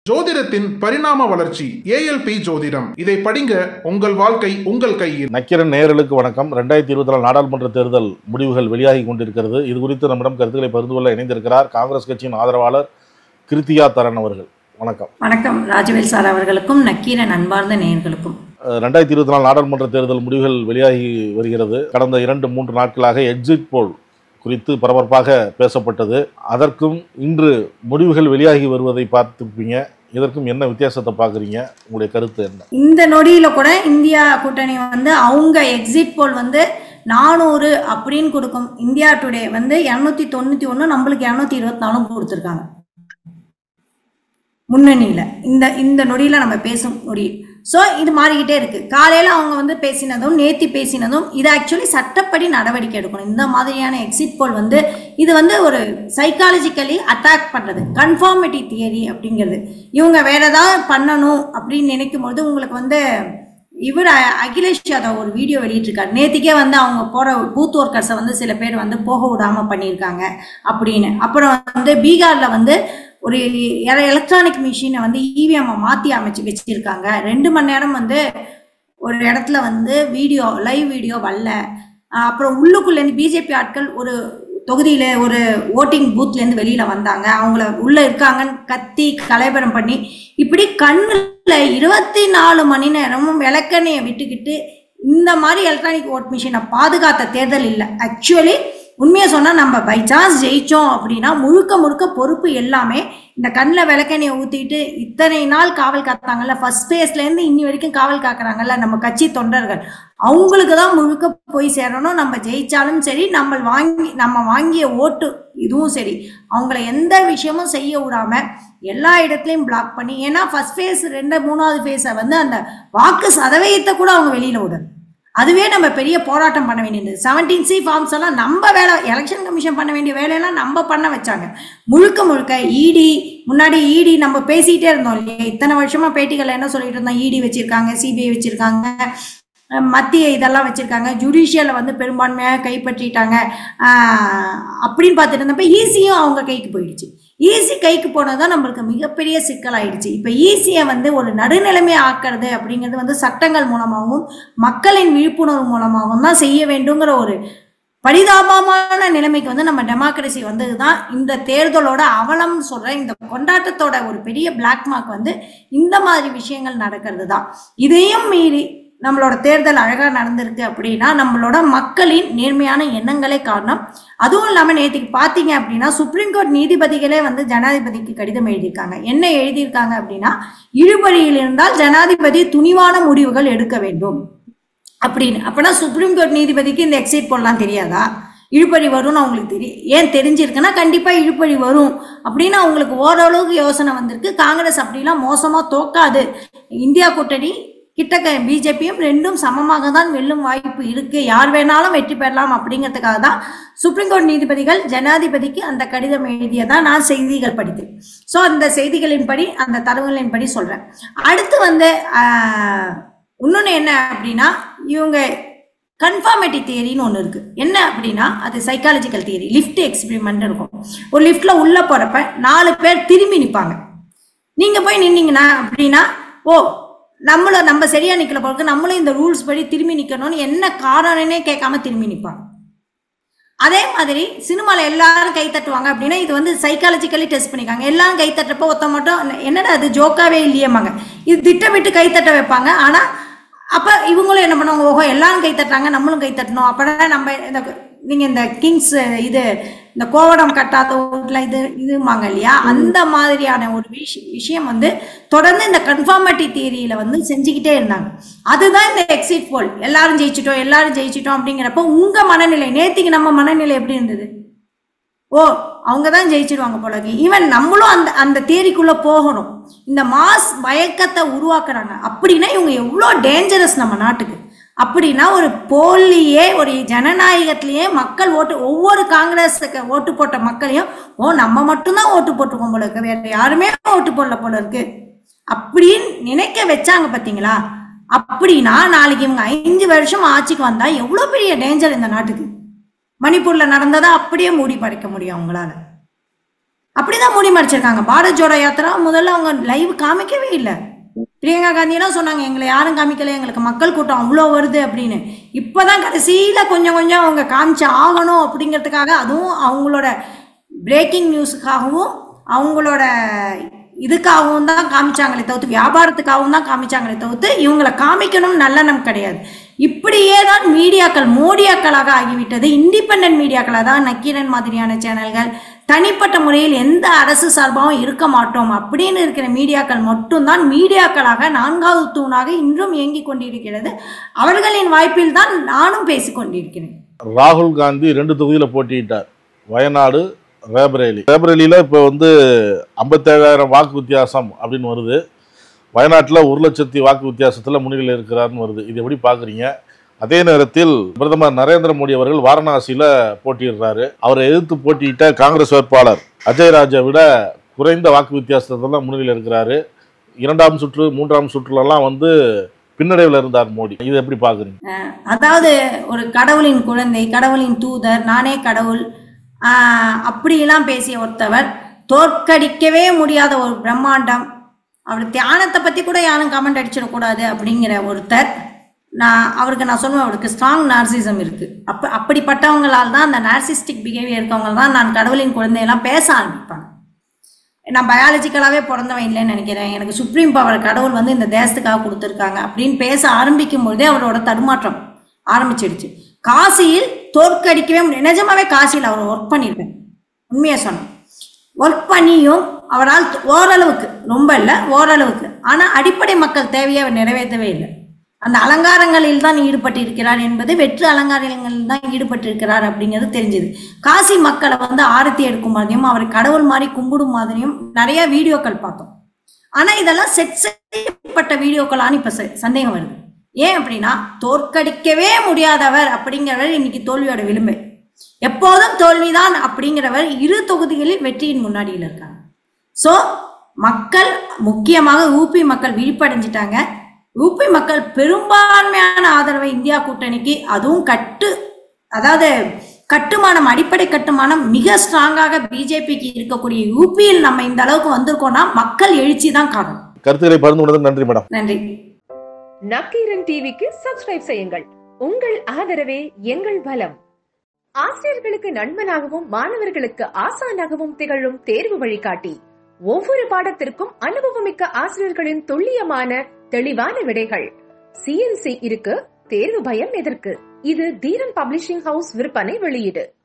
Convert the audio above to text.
ஜோதிடத்தின் பரிணாம வளர்ச்சி ஏஎல்பி ஜோதிடம் இதை படிங்க உங்கள் வாழ்க்கை உங்கள் கையில் நக்கிரன் நேயர்களுக்கு வணக்கம் ரெண்டாயிரத்தி இருபத்தி நாலு நாடாளுமன்ற தேர்தல் முடிவுகள் வெளியாகி கொண்டிருக்கிறது இது குறித்து நம்மிடம் கருத்துக்களை பகிர்ந்து கொள்ள இணைந்திருக்கிறார் காங்கிரஸ் கட்சியின் ஆதரவாளர் கிருத்தியா தரன் அவர்கள் வணக்கம் வணக்கம் ராஜவேல் சார் அவர்களுக்கும் நக்கீரன் அன்பார்ந்த நேயர்களுக்கும் அஹ், ரெண்டாயிரத்தி இருபத்தி நாலு நாடாளுமன்ற தேர்தல் முடிவுகள் வெளியாகி வருகிறது கடந்த இரண்டு மூன்று நாட்களாக எக்ஸிட் போல் குறித்து பரபரப்பாக பேசப்பட்டது அதற்கும் இன்று முடிவுகள் வெளியாகி வருவதை பார்த்துருப்பீங்க இதற்கும் என்ன வித்தியாசத்தை பார்க்குறீங்க உங்களுடைய கருத்து என்ன இந்த நொடியில கூட இந்தியா கூட்டணி வந்து அவங்க எக்ஸிட் போல் வந்து நானூறு அப்படின்னு கொடுக்கும் இந்தியா டுடே வந்து இரநூத்தி தொண்ணூத்தி ஒன்று நம்மளுக்கு இரநூத்தி இருபத்தி நாலும் கொடுத்துருக்காங்க முன்னணியில இந்த இந்த நொடியில நம்ம பேசும் நொடி ஸோ இது மாறிக்கிட்டே இருக்கு காலையில அவங்க வந்து பேசினதும் நேத்தி பேசினதும் இது ஆக்சுவலி சட்டப்படி நடவடிக்கை எடுக்கணும் இந்த மாதிரியான எக்ஸிட் போல் வந்து இது வந்து ஒரு சைக்காலஜிக்கலி அட்டாக் பண்றது கன்ஃபார்மிட்டி தியரி அப்படிங்கிறது இவங்க வேற ஏதாவது பண்ணணும் அப்படின்னு நினைக்கும் பொழுது உங்களுக்கு வந்து இவர் அ- அகிலேஷ் யாதவ் ஒரு வீடியோ வெளியிட்டிருக்காரு நேத்திக்கே வந்து அவங்க போற பூத் ஒர்க்கர்ஸை வந்து சில பேர் வந்து போக விடாம பண்ணியிருக்காங்க அப்படின்னு அப்புறம் வந்து பீகார்ல வந்து ஒரு எலக்ட்ரானிக் மிஷினை வந்து இவிஎம் மாத்தி அமைச்சு வச்சிருக்காங்க ரெண்டு மணி நேரம் வந்து ஒரு இடத்துல வந்து வீடியோ லைவ் வீடியோ வரல அஹ் அப்புறம் உள்ளுக்குள்ளேருந்து பிஜேபி ஆட்கள் ஒரு தொகுதியில ஒரு ஓட்டிங் பூத்லேருந்து வெளியில வந்தாங்க அவங்கள உள்ள இருக்காங்கன்னு கத்தி கலைபரம் பண்ணி இப்படி கண்ணுல இருபத்தி நாலு மணி நேரமும் விளக்கெண்ணையை விட்டுக்கிட்டு இந்த மாதிரி எலக்ட்ரானிக் ஓட் மிஷினை பாதுகாத்த தேர்தல் இல்லை ஆக்சுவலி உண்மையை சொன்னால் நம்ம பை சான்ஸ் ஜெயிச்சோம் அப்படின்னா முழுக்க முழுக்க பொறுப்பு எல்லாமே இந்த கண்ணில் விளக்கெண்ணையை ஊற்றிட்டு இத்தனை நாள் காவல் காத்தாங்கல்ல ஃபர்ஸ்ட் ஃபேஸ்லேருந்து இன்னி வரைக்கும் காவல் காக்குறாங்கல்ல நம்ம கட்சி தொண்டர்கள் அவங்களுக்கு தான் முழுக்க போய் சேரணும் நம்ம ஜெயிச்சாலும் சரி நம்ம வாங்கி நம்ம வாங்கிய ஓட்டு இதுவும் சரி அவங்கள எந்த விஷயமும் செய்ய விடாம எல்லா இடத்துலையும் பிளாக் பண்ணி ஏன்னா ஃபர்ஸ்ட் ஃபேஸ் ரெண்டு மூணாவது ஃபேஸை வந்து அந்த வாக்கு சதவீதத்தை கூட அவங்க வெளியில விடணும் அதுவே நம்ம பெரிய போராட்டம் பண்ண வேண்டியது செவன்டீன் சி ஃபார்ம்ஸ் எல்லாம் நம்ம வேலை எலெக்ஷன் கமிஷன் பண்ண வேண்டிய வேலையெல்லாம் நம்ம பண்ண வச்சாங்க முழுக்க முழுக்க இடி முன்னாடி இடி நம்ம பேசிக்கிட்டே இருந்தோம் இல்லையா இத்தனை வருஷமா பேட்டிகள் என்ன சொல்லிட்டு இருந்தோம் இடி வச்சிருக்காங்க சிபிஐ வச்சிருக்காங்க அஹ் மத்திய இதெல்லாம் வச்சிருக்காங்க ஜுடிஷியலை வந்து பெரும்பான்மையாக கைப்பற்றிட்டாங்க ஆஹ் அப்படின்னு பார்த்துட்டு இருந்தப்ப ஈஸியும் அவங்க கைக்கு போயிடுச்சு ஈஸி கைக்கு போனது தான் நம்மளுக்கு மிகப்பெரிய சிக்கலாயிடுச்சு இப்போ ஈஸியை வந்து ஒரு நடுநிலைமை ஆக்கிறது அப்படிங்கிறது வந்து சட்டங்கள் மூலமாகவும் மக்களின் விழிப்புணர்வு மூலமாகவும் தான் செய்ய வேண்டுங்கிற ஒரு பரிதாபமான நிலைமைக்கு வந்து நம்ம டெமோக்ரஸி வந்தது தான் இந்த தேர்தலோட அவலம் சொல்ற இந்த கொண்டாட்டத்தோட ஒரு பெரிய பிளாக் மார்க் வந்து இந்த மாதிரி விஷயங்கள் நடக்கிறது தான் இதையும் மீறி நம்மளோட தேர்தல் அழகா நடந்திருக்கு அப்படின்னா நம்மளோட மக்களின் நேர்மையான எண்ணங்களே காரணம் அதுவும் இல்லாம நேற்றுக்கு பார்த்தீங்க அப்படின்னா சுப்ரீம் கோர்ட் நீதிபதிகளே வந்து ஜனாதிபதிக்கு கடிதம் எழுதியிருக்காங்க என்ன எழுதியிருக்காங்க அப்படின்னா இழுபறியில் இருந்தால் ஜனாதிபதி துணிவான முடிவுகள் எடுக்க வேண்டும் அப்படின்னு அப்பனா சுப்ரீம் கோர்ட் நீதிபதிக்கு இந்த எக்ஸைட் போடலாம் தெரியாதா இழுபறி வரும்னு அவங்களுக்கு தெரியும் ஏன் தெரிஞ்சிருக்குன்னா கண்டிப்பா இழுபறி வரும் அப்படின்னு அவங்களுக்கு ஓரளவுக்கு யோசனை வந்திருக்கு காங்கிரஸ் அப்படிலாம் மோசமா தோக்காது இந்தியா கூட்டணி கிட்டக்க பிஜேபியும் ரெண்டும் சமமாக தான் வெல்லும் வாய்ப்பு இருக்கு யார் வேணாலும் வெற்றி பெறலாம் அப்படிங்கிறதுக்காக தான் சுப்ரீம் கோர்ட் நீதிபதிகள் ஜனாதிபதிக்கு அந்த கடிதம் எழுதியதா நான் செய்திகள் படித்தேன் ஸோ அந்த செய்திகளின்படி அந்த தரவுகளின்படி சொல்றேன் அடுத்து வந்து ஆஹ், இன்னொன்று என்ன அப்படின்னா இவங்க கன்ஃபார்மேட்டி தியரின்னு ஒன்று இருக்கு என்ன அப்படின்னா அது சைக்காலஜிக்கல் தியரி லிஃப்ட் எக்ஸ்பெரிமெண்ட் இருக்கும் ஒரு லிஃப்ட்ல உள்ள போறப்ப நாலு பேர் திரும்பி நிற்பாங்க நீங்க போய் நின்னீங்கன்னா அப்படின்னா ஓ நம்மளும் நம்ம சரியா நிக்கல போல இருக்கு, நம்மளும் இந்த ரூல்ஸ் படி திரும்பி நிக்கணும்னு என்ன காரணம்னே கேட்காம திரும்பி நிற்பாங்க அதே மாதிரி சினிமால எல்லாரும் கை தட்டுவாங்க அப்படின்னா இது வந்து சைக்காலஜிக்கலி டெஸ்ட் பண்ணிக்காங்க எல்லாரும் கை தட்டுறப்ப ஒருத்த மட்டும் என்னடா அது ஜோக்காவே இல்லையேம்பாங்க இது திட்டமிட்டு கை தட்ட வைப்பாங்க ஆனா அப்ப இவங்களும் என்ன பண்ணுவாங்க ஓஹோ எல்லாரும் கை தட்டுறாங்க நம்மளும் கை தட்டணும் அப்பதான் நம்ம இந்த நீங்க இந்த கிங்ஸ் இது இந்த கோவடம் கட்டாத வீட்டுல இது இதுமாங்க இல்லையா அந்த மாதிரியான ஒரு விஷ விஷயம் வந்து தொடர்ந்து இந்த கன்ஃபார்மட்டி தியரியில வந்து செஞ்சுக்கிட்டே இருந்தாங்க அதுதான் இந்த எக்ஸிட் போல் எல்லாரும் ஜெயிச்சிட்டோம் எல்லாரும் ஜெயிச்சிட்டோம் அப்படிங்கிறப்ப உங்க மனநிலை நேத்திக்கு நம்ம மனநிலை எப்படி இருந்தது ஓ அவங்க தான் ஜெயிச்சிடுவாங்க போல இருக்கு ஈவன் நம்மளும் அந்த அந்த தேரிக்குள்ள போகணும் இந்த மாஸ் பயக்கத்தை உருவாக்குறாங்க அப்படின்னா இவங்க எவ்வளோ டேஞ்சரஸ் நம்ம நாட்டுக்கு அப்படின்னா ஒரு போலியே ஒரு ஜனநாயகத்திலேயே மக்கள் ஓட்டு ஒவ்வொரு காங்கிரஸுக்கு ஓட்டு போட்ட மக்களையும் ஓ நம்ம மட்டும்தான் ஓட்டு போட்டிருக்கோம் போல இருக்கு வேற யாருமே ஓட்டு போடல போல இருக்கு அப்படின்னு நினைக்க வச்சாங்க பாத்தீங்களா அப்படின்னா நாளைக்கு இவங்க ஐந்து வருஷம் ஆட்சிக்கு வந்தா எவ்வளவு பெரிய டேஞ்சர் இந்த நாட்டுக்கு மணிப்பூர்ல நடந்ததை அப்படியே மூடி படைக்க முடியும் அவங்களால அப்படிதான் மூடி மறைச்சிருக்காங்க பாரத் ஜோடோ யாத்திரா முதல்ல அவங்க லைவ் காமிக்கவே இல்லை பிரியங்கா காந்தியெல்லாம் சொன்னாங்க எங்களை யாரும் காமிக்கல எங்களுக்கு மக்கள் கூட்டம் அவ்வளோ வருது அப்படின்னு இப்போதான் கடைசியில கொஞ்சம் கொஞ்சம் அவங்க காமிச்சு ஆகணும் அப்படிங்கிறதுக்காக அதுவும் அவங்களோட பிரேக்கிங் நியூஸுக்காகவும் அவங்களோட இதுக்காகவும் தான் காமிச்சாங்களே தவிர்த்து வியாபாரத்துக்காகவும் தான் காமிச்சாங்களே தவிர்த்து இவங்களை காமிக்கணும் நல்லெண்ணம் கிடையாது இப்படியே தான் மீடியாக்கள் மோடியாக்களாக ஆகிவிட்டது இண்டிபெண்ட் மீடியாக்களாக தான் நக்கீரன் மாதிரியான சேனல்கள் தனிப்பட்ட முறையில் எந்த அரசு சார்பாகவும் இருக்க மாட்டோம் அப்படின்னு இருக்கிற மீடியாக்கள் மட்டும்தான் மீடியாக்களாக நான்காவது தூணாக இன்றும் இயங்கிக் கொண்டிருக்கிறது அவர்களின் வாய்ப்பில் தான் நானும் பேசிக் கொண்டிருக்கிறேன் ராகுல் காந்தி ரெண்டு தொகுதியில் போட்டியிட்டார் வயநாடு ரேபரேலி ரேபரேலியில் இப்போ வந்து ஐம்பத்தேழாயிரம் வாக்கு வித்தியாசம் அப்படின்னு வருது வயநாட்டில் ஒரு லட்சத்தி வாக்கு வித்தியாசத்தில் முன்னிலையில் இருக்கிறார்னு வருது இது எப்படி பார்க்குறீங்க அதே நேரத்தில் பிரதமர் நரேந்திர மோடி அவர்கள் வாரணாசியில் போட்டியிடுறாரு அவரை எதிர்த்து போட்டியிட்ட காங்கிரஸ் வேட்பாளர் அஜய் ராஜை விட குறைந்த வாக்கு வித்தியாசத்தில் தான் முன்னிலையில் இருக்கிறாரு இரண்டாம் சுற்று மூன்றாம் சுற்றுலலாம் வந்து பின்னடைவில் இருந்தார் மோடி இது எப்படி பார்க்குறீங்க அதாவது ஒரு கடவுளின் குழந்தை கடவுளின் தூதர் நானே கடவுள் ஆஹ், அப்படியெல்லாம் பேசிய ஒருத்தவர் தோற்கடிக்கவே முடியாத ஒரு பிரம்மாண்டம் அவர் தியானத்தை பற்றி கூட யாரும் கமெண்ட் அடிச்சிடக்கூடாது அப்படிங்கிற ஒருத்தர் நான் அவருக்கு நான் சொல்லுவேன் அவருக்கு ஸ்ட்ராங் நார்சிசம் இருக்குது அப்போ அப்படிப்பட்டவங்களால் தான் அந்த நார்சிஸ்டிக் பிஹேவியர் இருக்கவங்க தான் நான் கடவுளின் குழந்தையெல்லாம் பேச ஆரம்பிப்பாங்க நான் பயாலஜிக்கலாகவே பிறந்தவன் இல்லைன்னு நினைக்கிறேன் எனக்கு சுப்ரீம் பவர் கடவுள் வந்து இந்த தேசத்துக்காக கொடுத்துருக்காங்க அப்படின்னு பேச ஆரம்பிக்கும் பொழுதே அவரோட தடுமாற்றம் ஆரம்பிச்சிடுச்சு காசியில் தோற்கடிக்கவே முடியும் நிஜமாவே காசியில் அவர் ஒர்க் பண்ணியிருப்பேன் உண்மையாக சொன்னேன் ஒர்க் பண்ணியும் அவரால் ஓரளவுக்கு ரொம்ப இல்லை ஓரளவுக்கு ஆனால் அடிப்படை மக்கள் தேவையை அவர் நிறைவேற்றவே இல்லை அந்த அலங்காரங்களில் தான் ஈடுபட்டு இருக்கிறார் என்பது வெற்று அலங்காரங்களில் தான் ஈடுபட்டு இருக்கிறார் அப்படிங்கிறது தெரிஞ்சது காசி மக்களை வந்து ஆரத்தி எடுக்கும் மாதிரியும் அவர் கடவுள் மாதிரி கும்பிடும் மாதிரியும் நிறைய வீடியோக்கள் பார்த்தோம் ஆனா இதெல்லாம் செட் செய்யப்பட்ட வீடியோக்களான்னு இப்ப ச- சந்தேகம் வருது ஏன் அப்படின்னா தோற்கடிக்கவே முடியாதவர் அப்படிங்கிறவர் இன்னைக்கு தோல்வியோட விளிம்பு எப்போதும் தோல்விதான் அப்படிங்கிறவர் இரு தொகுதிகளில் வெற்றியின் முன்னாடியில் இருக்காங்க ஸோ மக்கள் முக்கியமாக ஊபி மக்கள் விழிப்படைஞ்சிட்டாங்க ஊபி மக்கள் பெரும்பான்மையான ஆதரவை இந்தியா கூட்டணிக்கு அதுவும் கட்டு அதாவது கட்டுமானம் அடிப்படை கட்டுமானம் மிக ஸ்ட்ராங்காக பிஜேபிக்கு இருக்கக்கூடிய யூபியில் நம்ம இந்த அளவுக்கு வந்திருக்கோம்னா மக்கள் எழுச்சி தான் காரணம் கருத்துக்களை பகிர்ந்து கொண்டதுக்கு நன்றி மேடம் நன்றி நக்கீரன் டிவிக்கு சப்ஸ்கிரைப் செய்யுங்கள் உங்கள் ஆதரவே எங்கள் பலம் ஆசிரியர்களுக்கு நண்பனாகவும் மாணவர்களுக்கு ஆசானாகவும் திகழும் தேர்வு வழிகாட்டி ஒவ்வொரு பாடத்திற்கும் அனுபவமிக்க ஆசிரியர்களின் துல்லியமான தெளிவான விடைகள் சிஎன்சி இருக்கு தேர்வு பயம் எதற்கு இது தீரன் பப்ளிஷிங் ஹவுஸ் விற்பனை வெளியீடு